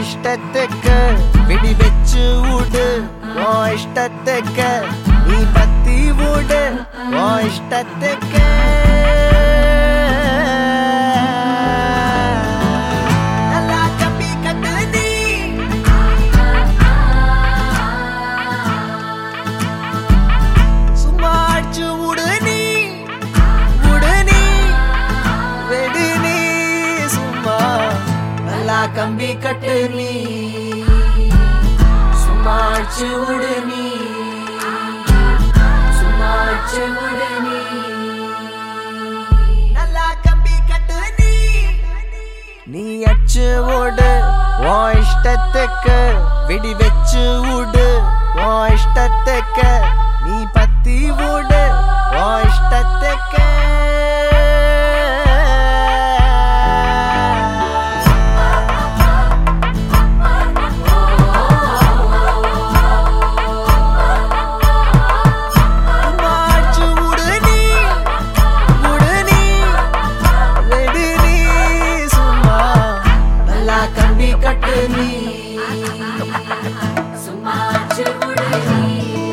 இஷ்டத்துக்கு விடி வச்சு விடு உன் இஷ்டத்துக்கு நீ பத்தி விடு உன் இஷ்டத்துக்கு நல்லா கம்பி கட்டு நீ சும்மா அடிச்சு விடு நீ விடு நீ வெடு நீ சும்மா நல்லா கம்பி கட்டு நீ சும்மா அடிச்சு விடு நீ சும்மா அடிச்சு விடு நீ நல்லா கம்பி கட்டு நீ நீ அடிச்சு விடு உன் இஷ்டத்துக்கு விடி வச்சு விடு உன் இஷ்டத்துக்கு நீ பத்தி விடு உன் இஷ்டத்துக்கு மாச்சு விடு நீ விடு நீ வெடு நீ சும்மா நல்லா கம்பி கட்டு நீ சும்மா அடிச்சு விடு நீ.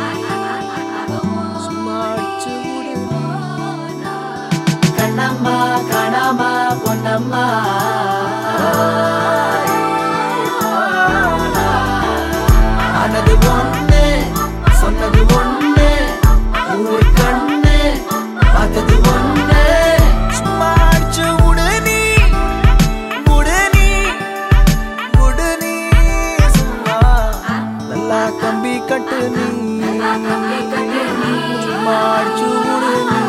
சும்மா அடிச்சு விடு கண்ணம்மா காணாமா பொன்னம்மா ஆனது ஒண்ணு சொன்னது ஒண்ணு ஊரு கண்ணு பார்த்தது ஒண்ணு சும்மா அடிச்சு விடு நீ விடு நீ விடு நீ சும்மா நல்லா கம்பி கட்டு நீ நல்லா கம்பி கட்டு நீ. சும்மா அடிச்சு விடு நீ